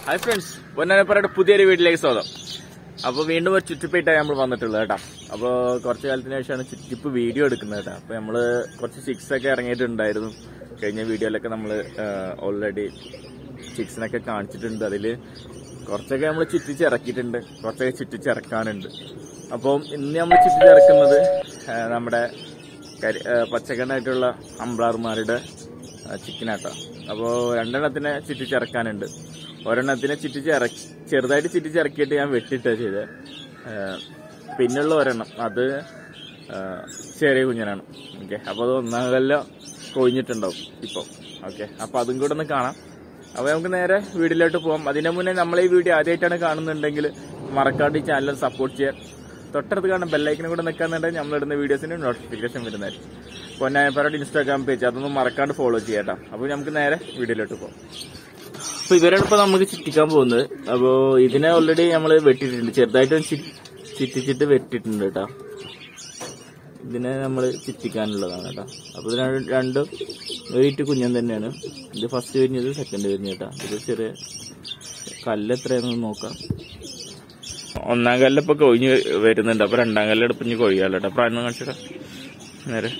Hi friends പൊന്നാനപ്പറയുടെ പുതിയൊരു വീട്ടിലേക്ക് സ്വാഗതം അപ്പോൾ വീണ്ടും ഒരു ചുറ്റിപ്പായിട്ടാണ് നമ്മൾ വന്നിട്ടുള്ളത് കേട്ടോ അപ്പോൾ കുറച്ച് കാലത്തിന് ശേഷമാണ് ചുറ്റിപ്പ് വീഡിയോ എടുക്കുന്നത് കേട്ടോ അപ്പോൾ നമ്മൾ കുറച്ച് ചിക്സ് ഒക്കെ ഇറങ്ങിയിട്ടുണ്ടായിരുന്നു കഴിഞ്ഞ വീഡിയോയിലൊക്കെ നമ്മൾ ഓൾറെഡി ചിക്സിനൊക്കെ കാണിച്ചിട്ടുണ്ട് അതിൽ കുറച്ചൊക്കെ നമ്മൾ ചുറ്റിച്ച് ഇറക്കിയിട്ടുണ്ട് കുറച്ചൊക്കെ ചുറ്റിച്ച് ഇറക്കാനുണ്ട് അപ്പോൾ ഇന്ന് നമ്മൾ ചുറ്റിച്ചിറക്കുന്നത് ആ, നമ്മുടെ കരി ആ, പച്ചക്കണ്ണായിട്ടുള്ള അമ്പ്ലാർമാരുടെ ചിക്കനാട്ടോ അപ്പോൾ രണ്ടെണ്ണത്തിനെ ചുറ്റിച്ചിറക്കാനുണ്ട് ഒരെണ്ണത്തിനെ ചുറ്റിച്ചിറക്കി ചെറുതായിട്ട് ചുറ്റിച്ചിറക്കിയിട്ട് ഞാൻ വെട്ടിട്ടാ ചെയ്തത് പിന്നുള്ള ഒരെണ്ണം അത് ആ, ചെറിയ കുഞ്ഞനാണ് ഓക്കെ അപ്പോൾ അത് ഒന്നാം കൊല്ലം കൊഴിഞ്ഞിട്ടുണ്ടാവും ഇപ്പോൾ ഓക്കെ അപ്പോൾ അതും കൂടെ ഒന്ന് കാണാം അപ്പോൾ നമുക്ക് നേരെ വീഡിയോയിലോട്ട് പോകാം അതിന്റെ മുന്നേ നമ്മൾ ഈ വീഡിയോ ആദ്യമായിട്ടാണ് കാണുന്നുണ്ടെങ്കിൽ മറക്കാണ്ട് ഈ ചാനൽ സപ്പോർട്ട് ചെയ്യാൻ തൊട്ടടുത്ത് കാണുന്ന ബെല്ലൈക്കനും കൂടെ നിൽക്കാന്നുണ്ടെങ്കിൽ നമ്മളിടുന്ന വീഡിയോസിന് നോട്ടിഫിക്കേഷൻ വരുന്നതായിരിക്കും പൊന്നായപ്പാരോട് ഇൻസ്റ്റാഗ്രാം പേജ് അതൊന്നും മറക്കാണ്ട് ഫോളോ ചെയ്യാട്ടോ അപ്പോൾ നമുക്ക് നേരെ വീഡിയോയിലോട്ട് പോകാം അപ്പൊ ഇവരാണ് ഇപ്പൊ നമുക്ക് ചിറ്റിക്കാൻ പോകുന്നത് അപ്പോ ഇതിനെ ഓൾറെഡി നമ്മൾ വെട്ടിയിട്ടുണ്ട് ചെറുതായിട്ട് ഒന്ന് ചി- ചിറ്റിച്ചിട്ട് വെട്ടിയിട്ടുണ്ട് കേട്ടോ ഇതിനെ നമ്മൾ ചിറ്റിക്കാനുള്ളതാണ് കേട്ടോ അപ്പൊ ഇത് രണ്ട് രണ്ടും വെയിറ്റ് കുഞ്ഞൻ തന്നെയാണ് ഇത് ഫസ്റ്റ് വിരിഞ്ഞത് സെക്കൻഡ് വിരിഞ്ഞ കേട്ടോ ഇത് ചെറിയ കല്ല് എത്രയാണെന്ന് നോക്കാം ഒന്നാം കല്ല് ഇപ്പൊ കൊഴിഞ്ഞ് വരുന്നുണ്ട് അപ്പൊ രണ്ടാം കല്ല് എടുപ്പിഞ്ഞ് കൊഴിയാലോ കേട്ടോ പ്രായം കാണിച്ചിട്ടാ നേരെ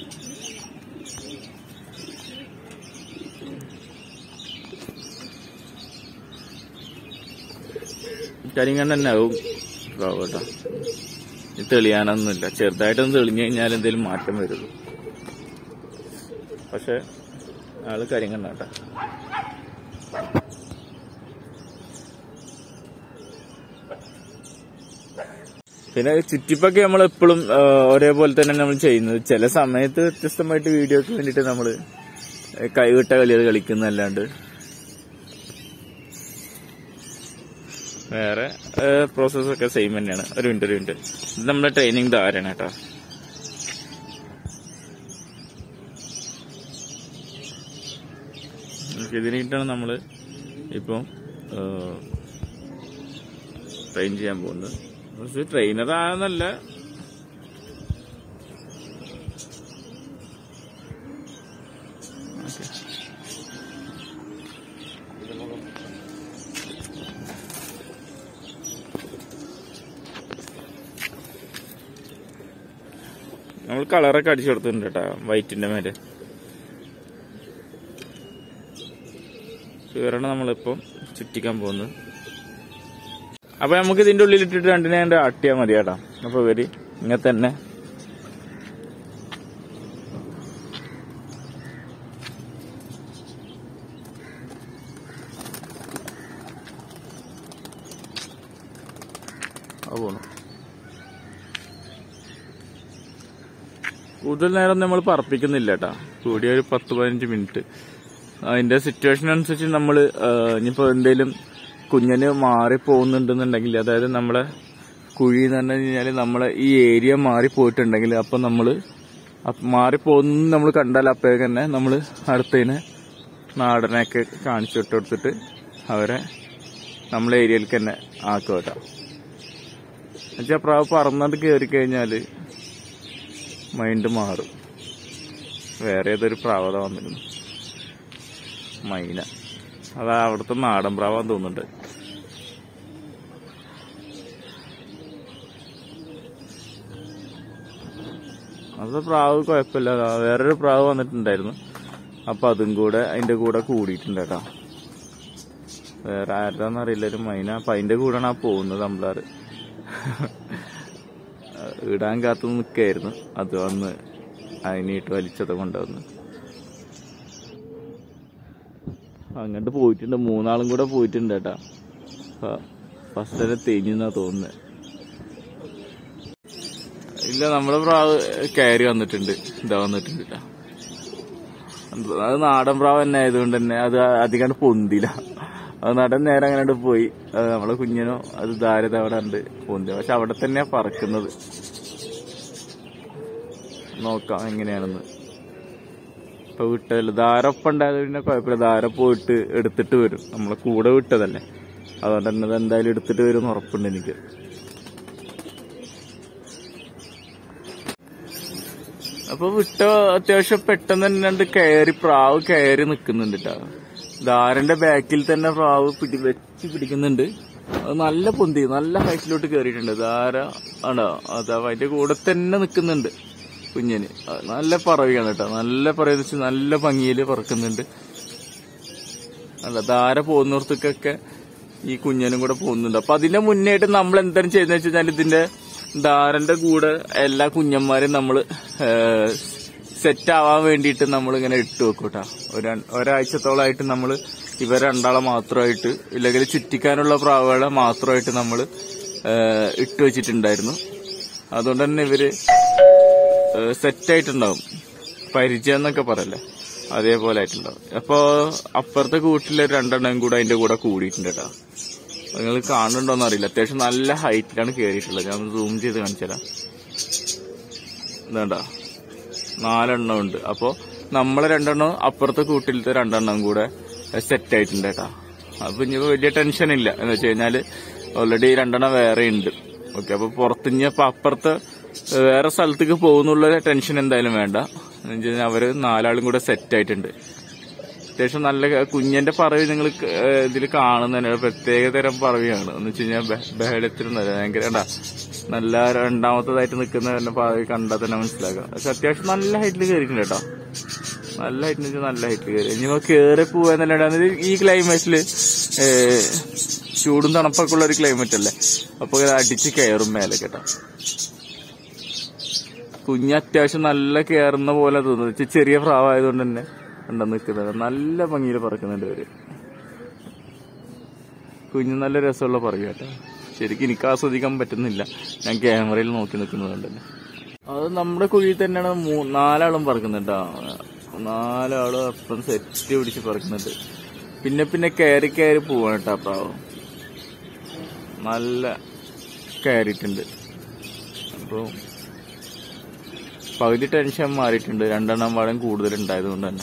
കരിങ്കണ്ണ തന്നെ ആവും പ്രാവ് കേട്ടോ ഇത് തെളിയാനൊന്നുമില്ല ചെറുതായിട്ടൊന്ന് തെളിഞ്ഞു കഴിഞ്ഞാൽ എന്തെങ്കിലും മാറ്റം വരുള്ളൂ പക്ഷെ ആള് കരിങ്കണ്ണ കേട്ടോ പിന്നെ ചുറ്റിപ്പൊക്കെ നമ്മൾ എപ്പോഴും ഒരേപോലെ തന്നെ നമ്മൾ ചെയ്യുന്നത് ചില സമയത്ത് വ്യത്യസ്തമായിട്ട് വീഡിയോക്ക് വേണ്ടിയിട്ട് നമ്മൾ കൈവിട്ട കളികൾ കളിക്കുന്നല്ലാണ്ട് വേറെ പ്രോസസ് ഒക്കെ സെയിം തന്നെയാണ് ഒരു മിനിറ്റ് ഒരു മിനിറ്റ് ഇത് നമ്മുടെ ട്രെയിനിങ് ധാരാണ് കേട്ടോ ഇതിനായിട്ടാണ് നമ്മൾ ഇപ്പം ട്രെയിൻ ചെയ്യാൻ പോകുന്നത് പക്ഷെ ട്രെയിനർ ആണെന്നല്ല ഓക്കെ നമ്മൾ കളറൊക്കെ അടിച്ചു കൊടുത്തിട്ടുണ്ട് കേട്ടോ വൈറ്റിന്റെ മേലെ ഇവരാണ് നമ്മളിപ്പം ചുറ്റിക്കാൻ പോകുന്നത് അപ്പൊ നമുക്ക് ഇതിന്റെ ഉള്ളിൽ ഇട്ടിട്ട് രണ്ടിനെ കണ്ട് ആട്ടിയാൽ മതി കേട്ടോ അപ്പൊ ഇവര് ഇങ്ങനെ തന്നെ അത് പോണു കൂടുതൽ നേരം നമ്മൾ പറപ്പിക്കുന്നില്ല കേട്ടാ കൂടിയ ഒരു പത്ത് പതിനഞ്ച് മിനിറ്റ് അതിന്റെ സിറ്റുവേഷൻ അനുസരിച്ച് നമ്മൾ ഇനിയിപ്പോ എന്തെങ്കിലും കുഞ്ഞന് മാറി പോകുന്നുണ്ടെന്നുണ്ടെങ്കിൽ അതായത് നമ്മളെ കുഴി എന്ന് പറഞ്ഞു കഴിഞ്ഞാൽ നമ്മളെ ഈ ഏരിയ മാറി പോയിട്ടുണ്ടെങ്കിൽ അപ്പൊ നമ്മള് മാറി പോകുന്ന നമ്മൾ കണ്ടാൽ അപ്പോഴേക്ക് തന്നെ നമ്മൾ അടുത്തതിനെ നാടനെയൊക്കെ കാണിച്ചു വിട്ട് കൊടുത്തിട്ട് അവരെ നമ്മളെ ഏരിയയിലേക്ക് തന്നെ ആക്കുക കേട്ടോ എന്നുവെച്ചാൽ പ്രാവ് പറന്നത് കയറി കഴിഞ്ഞാല് മൈൻഡ് മാറും വേറെ ഏതൊരു പ്രാവത വന്നിരുന്നു മൈന അതാ അവിടുത്തെ നാടൻ പ്രാവാൻ തോന്നുന്നുണ്ട് അത് പ്രാവ് കുഴപ്പമില്ല അതാ വേറൊരു പ്രാവ് വന്നിട്ടുണ്ടായിരുന്നു അപ്പൊ അതും കൂടെ അതിന്റെ കൂടെ കൂടിയിട്ടുണ്ട് കേട്ടോ വേറെ ആരുതാന്ന് അറിയില്ല ഒരു മൈന അപ്പൊ അതിന്റെ കൂടെയാണ് ആ പോകുന്നത് അമ്പലാറ് ഇടാൻ കാത്തു നിൽക്കായിരുന്നു അത് വന്ന് അതിനീട്ട് വലിച്ചത് കൊണ്ടുവന്ന് അങ്ങോട്ട് പോയിട്ടുണ്ട് മൂന്നാളും കൂടെ പോയിട്ടുണ്ട് കേട്ടാ ഫസ്റ്റ് തന്നെ തെഞ്ഞെന്നാ തോന്നുന്നത് ഇല്ല നമ്മുടെ പ്രാവ് കയറി വന്നിട്ടുണ്ട് ഇതാ വന്നിട്ടുണ്ട് ട്ടാ. അത് നാടൻ പ്രാവ് തന്നെ ആയതുകൊണ്ട് തന്നെ അത് അധികം പൊന്തില്ല അത് നടൻ നേരെ അങ്ങനെ പോയി അത് നമ്മളെ കുഞ്ഞിനോ അത് ധാരത അവിടെ ഉണ്ട് പൊന്തി പക്ഷെ അവിടെ തന്നെയാ പറക്കുന്നത് നോക്കാം എങ്ങനെയാണെന്ന് ഇപ്പൊ വിട്ടതല്ല ധാര ഒപ്പം ഉണ്ടായത് പിന്നെ കുഴപ്പമില്ല ധാര പോയിട്ട് എടുത്തിട്ട് വരും നമ്മളെ കൂടെ വിട്ടതല്ലേ അതുകൊണ്ട് തന്നെ അത് എന്തായാലും എടുത്തിട്ട് വരും എന്ന് ഉറപ്പുണ്ട് എനിക്ക് അപ്പൊ വിട്ട അത്യാവശ്യം പെട്ടെന്ന് തന്നെ രണ്ട് കയറി പ്രാവ് കയറി നിക്കുന്നുണ്ട് ട്ടാ ധാരന്റെ ബാക്കിൽ തന്നെ പ്രാവ് പിടി വെച്ച് പിടിക്കുന്നുണ്ട് അത് നല്ല പൊന്തി നല്ല ഹൈറ്റിലോട്ട് കയറിയിട്ടുണ്ട് ധാര ആണോ അതാ അതിന്റെ കൂടെ തന്നെ നിൽക്കുന്നുണ്ട് കുഞ്ഞിന് അത് നല്ല പറവിയാണ് കേട്ടോ നല്ല പറയുന്ന വെച്ചാൽ നല്ല ഭംഗിയിൽ പറക്കുന്നുണ്ട് അല്ല ധാര പോകുന്നിടത്തേക്കൊക്കെ ഈ കുഞ്ഞനും കൂടെ പോകുന്നുണ്ട് അപ്പൊ അതിന്റെ മുന്നേയായിട്ട് നമ്മൾ എന്താണ് ചെയ്യുന്നത് വെച്ച് കഴിഞ്ഞാൽ ഇതിന്റെ ധാരന്റെ കൂടെ എല്ലാ കുഞ്ഞന്മാരെയും നമ്മള് സെറ്റ് ആവാൻ വേണ്ടിയിട്ട് നമ്മൾ ഇങ്ങനെ ഇട്ട് വെക്കും കേട്ടോ ഒരു- ഒരാഴ്ചത്തോളമായിട്ട് നമ്മൾ ഇവർ രണ്ടാളെ മാത്രമായിട്ട് ഇല്ലെങ്കിൽ ചുറ്റിക്കാനുള്ള പ്രാവുകളെ മാത്രമായിട്ട് നമ്മൾ ഇട്ട് വെച്ചിട്ടുണ്ടായിരുന്നു അതുകൊണ്ട് തന്നെ ഇവര് സെറ്റ് ആയിട്ടുണ്ടാവും പരിചയം എന്നൊക്കെ പറയല്ലേ അതേപോലെ ആയിട്ടുണ്ടാവും അപ്പൊ അപ്പുറത്തെ കൂട്ടിലെ രണ്ടെണ്ണം കൂടെ അതിന്റെ കൂടെ കൂടിയിട്ടുണ്ട് കേട്ടോ നിങ്ങൾ കാണുന്നുണ്ടോന്ന് അറിയില്ല അത്യാവശ്യം നല്ല ഹൈറ്റിലാണ് കയറിയിട്ടുള്ളത് ഞാൻ സൂം ചെയ്ത് കാണിച്ചുതരാം ഇതാണ്ടാ നാലെണ്ണം ഉണ്ട് അപ്പോ നമ്മളെ രണ്ടെണ്ണം അപ്പുറത്തെ കൂട്ടിലത്തെ രണ്ടെണ്ണം കൂടെ സെറ്റ് ആയിട്ടുണ്ട് കേട്ടാ അപ്പൊ ഇനി വലിയ ടെൻഷൻ ഇല്ല എന്ന് വെച്ച് കഴിഞ്ഞാല് ഓൾറെഡി രണ്ടെണ്ണം വേറെ ഉണ്ട് ഓക്കെ അപ്പൊ പുറത്തുനിന്ന് അപ്പൊ അപ്പുറത്തെ വേറെ സ്ഥലത്തേക്ക് പോകുന്നുള്ള ടെൻഷൻ എന്തായാലും വേണ്ട എന്ന് വെച്ച് കഴിഞ്ഞാൽ അവര് നാലാളും കൂടെ സെറ്റ് ആയിട്ടുണ്ട് അത്യാവശ്യം നല്ല കുഞ്ഞന്റെ പറവി നിങ്ങൾ ഇതിൽ കാണുന്നതന്നെ ഒരു പ്രത്യേക തരം പറവിയാണ് എന്ന് വെച്ച് കഴിഞ്ഞാൽ ബഹളത്തിലൊന്നല്ല ഭയങ്കര കണ്ടാ നല്ല രണ്ടാമത്തതായിട്ട് നിൽക്കുന്ന തന്നെ പറവി കണ്ടാൽ തന്നെ മനസ്സിലാക്കാം പക്ഷെ അത്യാവശ്യം നല്ല ഹൈറ്റിൽ കയറിയിട്ടുണ്ട് കേട്ടോ നല്ല ഹൈറ്റിൽ വെച്ചാൽ നല്ല ഹൈറ്റിൽ കയറി ഇനി കയറി പോവാന്നല്ലാണ്ട് ഈ ക്ലൈമറ്റില് ചൂടും തണുപ്പൊക്കെ ഉള്ള ഒരു ക്ലൈമറ്റ് അല്ലേ അപ്പൊ ഇങ്ങനെ അടിച്ച് കയറും മേലെ കേട്ടോ കുഞ്ഞ് അത്യാവശ്യം നല്ല കയറുന്ന പോലെ തോന്നുന്നു ഇച്ചിരി ചെറിയ പ്രാവായതുകൊണ്ട് തന്നെ ഉണ്ടോ നിൽക്കുന്നത് നല്ല ഭംഗിയിൽ പറക്കുന്നുണ്ട് ഇവര് കുഞ്ഞ് നല്ല രസമുള്ള പറയും കേട്ടോ ശരിക്കും എനിക്ക് ആസ്വദിക്കാൻ പറ്റുന്നില്ല ഞാൻ ക്യാമറയിൽ നോക്കി നിൽക്കുന്നതുകൊണ്ടല്ലേ അത് നമ്മുടെ കുഴിയിൽ തന്നെയാണ് മൂ- നാലാളും പറക്കുന്നുണ്ട് നാലാളും അപ്പം സെറ്റ് പിടിച്ച് പറക്കുന്നുണ്ട് പിന്നെ പിന്നെ കയറി കയറി പോവാണ് കേട്ടോ ആ പ്രാവ് നല്ല കയറിയിട്ടുണ്ട് അപ്പോൾ പകുതി ടെൻഷൻ മാറിയിട്ടുണ്ട് രണ്ടെണ്ണം പാടം കൂടുതൽ ഉണ്ടായതുകൊണ്ട് തന്നെ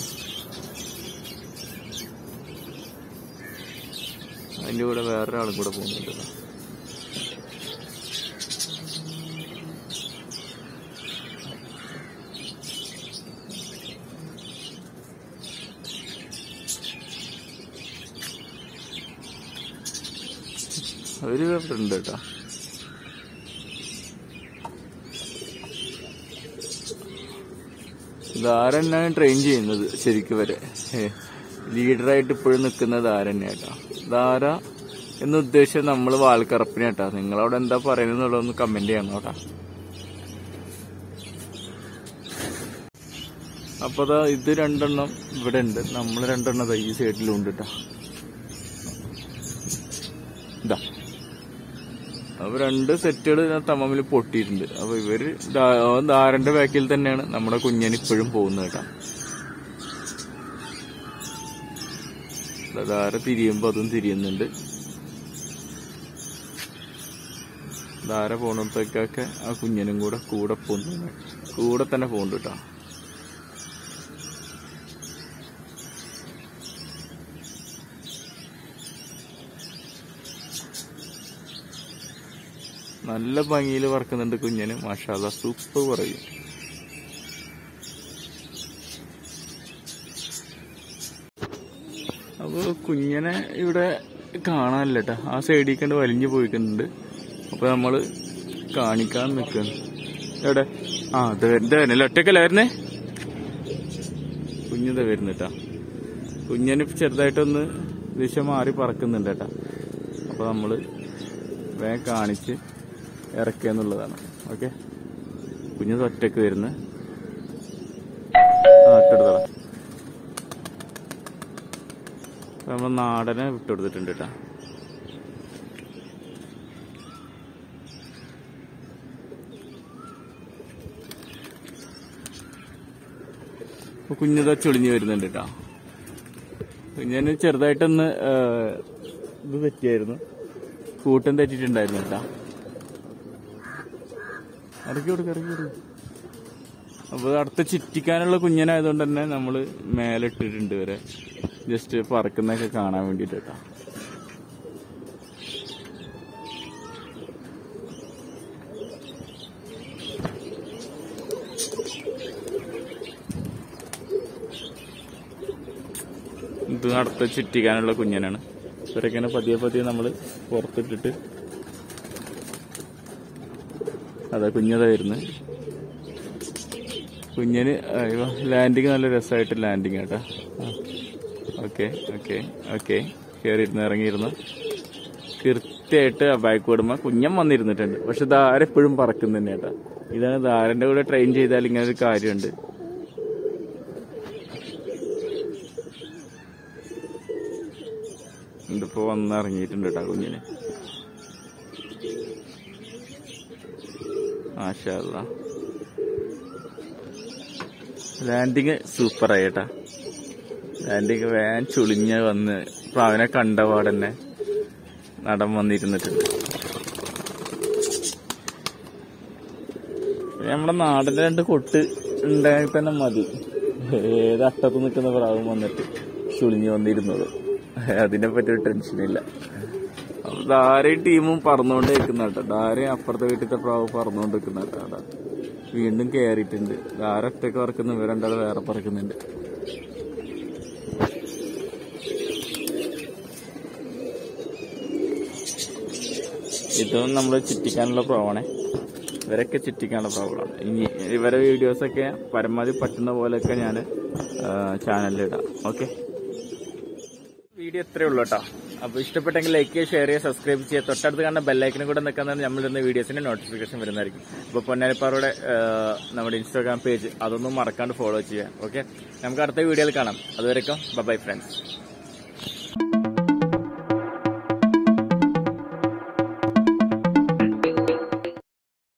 അതിന്റെ കൂടെ വേറൊരാളും കൂടെ പോകുന്നുണ്ട് അവര് ഇവിടെ ഉണ്ട് കേട്ടോ ഇതാരെന്നാണ് ട്രെയിൻ ചെയ്യുന്നത് ശരിക്കും വരെ ലീഡറായിട്ട് ഇപ്പോഴും നിൽക്കുന്നത് ആരെന്നെയാട്ടോ ധാര എന്ന് ഉദ്ദേശിച്ചത് നമ്മൾ വാൽക്കറപ്പിനെ കേട്ടോ നിങ്ങളവിടെ എന്താ പറയുന്നുള്ളതൊന്ന് കമന്റ് ചെയ്യണം കേട്ടോ അപ്പൊ ദാ ഇത് രണ്ടെണ്ണം ഇവിടെ ഉണ്ട് നമ്മൾ രണ്ടെണ്ണം ദാ ഈ സൈഡിലും ഉണ്ട് കേട്ടോ ഇതാ അപ്പൊ രണ്ട് സെറ്റുകൾ തമ്മിൽ പൊട്ടിയിട്ടുണ്ട് അപ്പൊ ഇവര് ദാ- ധാരന്റെ ബാക്കിൽ തന്നെയാണ് നമ്മുടെ കുഞ്ഞൻ ഇപ്പോഴും പോകുന്നത് കേട്ടോ ദാ ധാര തിരിയുമ്പോ അതും തിരിയുന്നുണ്ട് ധാര പോണത്തേക്കൊക്കെ ആ കുഞ്ഞനും കൂടെ കൂടെ പോകുന്നു കൂടെ തന്നെ പോകുന്നുണ്ട് കേട്ടോ നല്ല ഭംഗിയിൽ പറക്കുന്നുണ്ട് കുഞ്ഞന് മാഷാല്ല സൂപ്പർ പറയും അപ്പൊ കുഞ്ഞനെ ഇവിടെ കാണാനില്ല കേട്ടോ ആ സൈഡിൽ കണ്ട് വലിഞ്ഞു പോയിക്കുന്നുണ്ട് അപ്പൊ നമ്മള് കാണിക്കാൻ നിൽക്കുന്നു എവിടെ ആ ഇത് വരുന്നല്ലേ ഒറ്റക്കല്ലായിരുന്നേ കുഞ്ഞിത വരുന്നിട്ടാ കുഞ്ഞന് ചെറുതായിട്ടൊന്ന് ദിശ മാറി പറക്കുന്നുണ്ട് കേട്ടാ അപ്പൊ നമ്മള് വേഗം കാണിച്ച് ഇറക്കുക എന്നുള്ളതാണ് ഓക്കെ കുഞ്ഞത് ഒറ്റക്ക് വരുന്ന ആ ഒറ്റെടുത്തോളാം നമ്മൾ നാടനെ വിട്ടുകൊടുത്തിട്ടുണ്ട് കേട്ടാ അപ്പൊ കുഞ്ഞത് ചൊളിഞ്ഞു വരുന്നുണ്ട് കേട്ടാ കുഞ്ഞിന് ചെറുതായിട്ടൊന്ന് ആ, ഇത് തെറ്റിയായിരുന്നു കൂട്ടം തെറ്റിട്ടുണ്ടായിരുന്നു കേട്ടാ ഇറക്കി കൊടുക്ക ഇറക്കി കൊടുക്ക അപ്പൊ അടുത്ത ചിറ്റിക്കാനുള്ള കുഞ്ഞനായതുകൊണ്ട് തന്നെ നമ്മള് മേലെ ഇട്ടിട്ടുണ്ട് വരെ ജസ്റ്റ് പറക്കുന്നൊക്കെ കാണാൻ വേണ്ടിട്ട് കേട്ടോ ഇത് അടുത്ത് ചുറ്റിക്കാനുള്ള കുഞ്ഞനാണ് ഇവരൊക്കെ ഇങ്ങനെ പതിയെ പതിയെ നമ്മൾ പുറത്തിട്ടിട്ട് അതാ കുഞ്ഞതാ വരുന്നത് കുഞ്ഞന് ലാൻഡിങ് നല്ല രസമായിട്ട് ലാൻഡിങ് കേട്ടാ ഓക്കെ ഓക്കെ ഓക്കെ കയറിയിരുന്ന് ഇറങ്ങിയിരുന്നു കൃത്യമായിട്ട് ബാക്ക് വിടുമ്പോ കുഞ്ഞൻ വന്നിരുന്നിട്ടുണ്ട് പക്ഷെ ധാര എപ്പോഴും പറക്കുന്നുണ്ട് കേട്ടാ ഇതാണ് ധാരന്റെ കൂടെ ട്രെയിൻ ചെയ്താൽ ഇങ്ങനെ ഒരു കാര്യമുണ്ട് ഇതിപ്പോ വന്നിറങ്ങിയിട്ടുണ്ട് കേട്ടാ കുഞ്ഞിന് മാഷാ ലാൻഡിങ് സൂപ്പർ ആയിട്ടാ ലാൻഡിങ് വേൻ ചുളിഞ്ഞ് വന്ന് പ്രാവിനെ കണ്ട പാടന്നെ നടൻ വന്നിരുന്നിട്ടുണ്ട് പിന്നെ നമ്മുടെ നാടിന്റെ രണ്ട് കൊട്ട് ഉണ്ടായി തന്നെ മതി ഏത് അട്ടത്ത് നിൽക്കുന്ന പ്രാവും വന്നിട്ട് ചുളിഞ്ഞു വന്നിരുന്നത് അതിനെ പറ്റി ഒരു ടെൻഷനില്ല അപ്പൊ ധാരയും ടീമും പറന്നുകൊണ്ട് നിൽക്കുന്ന കേട്ടോ ധാരയും അപ്പുറത്തെ വീട്ടിലത്തെ പ്രാവ് പറന്നുകൊണ്ട് നിൽക്കുന്ന കേട്ടോ അവിടെ വീണ്ടും കയറിയിട്ടുണ്ട് ധാര ഒറ്റക്ക് പറക്കുന്നു ഇവർ രണ്ടാൾ വേറെ പറക്കുന്നുണ്ട് ഇതും നമ്മൾ ചുറ്റിക്കാനുള്ള പ്രാവാണേ ഇവരൊക്കെ ചുറ്റിക്കാനുള്ള പ്രാവുകളാണ് ഇനി ഇവരെ വീഡിയോസൊക്കെ പരമാവധി പറ്റുന്ന പോലെയൊക്കെ ഞാൻ ചാനലിലിടാം ഓക്കെ വീഡിയോ ഇത്രയേ ഉള്ളൂ കേട്ടോ അപ്പൊ ഇഷ്ടപ്പെട്ടെങ്കിൽ ലൈക്ക് ചെയ്യുക ഷെയർ ചെയ്യുക സബ്സ്ക്രൈബ് ചെയ്യുക തൊട്ടടുത്ത് കാണുന്ന ബെല്ലൈക്കനും കൂടെ നിൽക്കുന്നത് നമ്മളിടുന്ന വീഡിയോസിന്റെ നോട്ടിഫിക്കേഷൻ വരുന്നതായിരിക്കും അപ്പൊ പൊന്നാരിപ്പാറയുടെ നമ്മുടെ ഇൻസ്റ്റാഗ്രാം പേജ് അതൊന്നും മറക്കാണ്ട് ഫോളോ ചെയ്യുക ഓക്കെ നമുക്ക് അടുത്ത വീഡിയോയിൽ കാണാം അതുവരെക്കും ബൈ ഫ്രണ്ട്സ്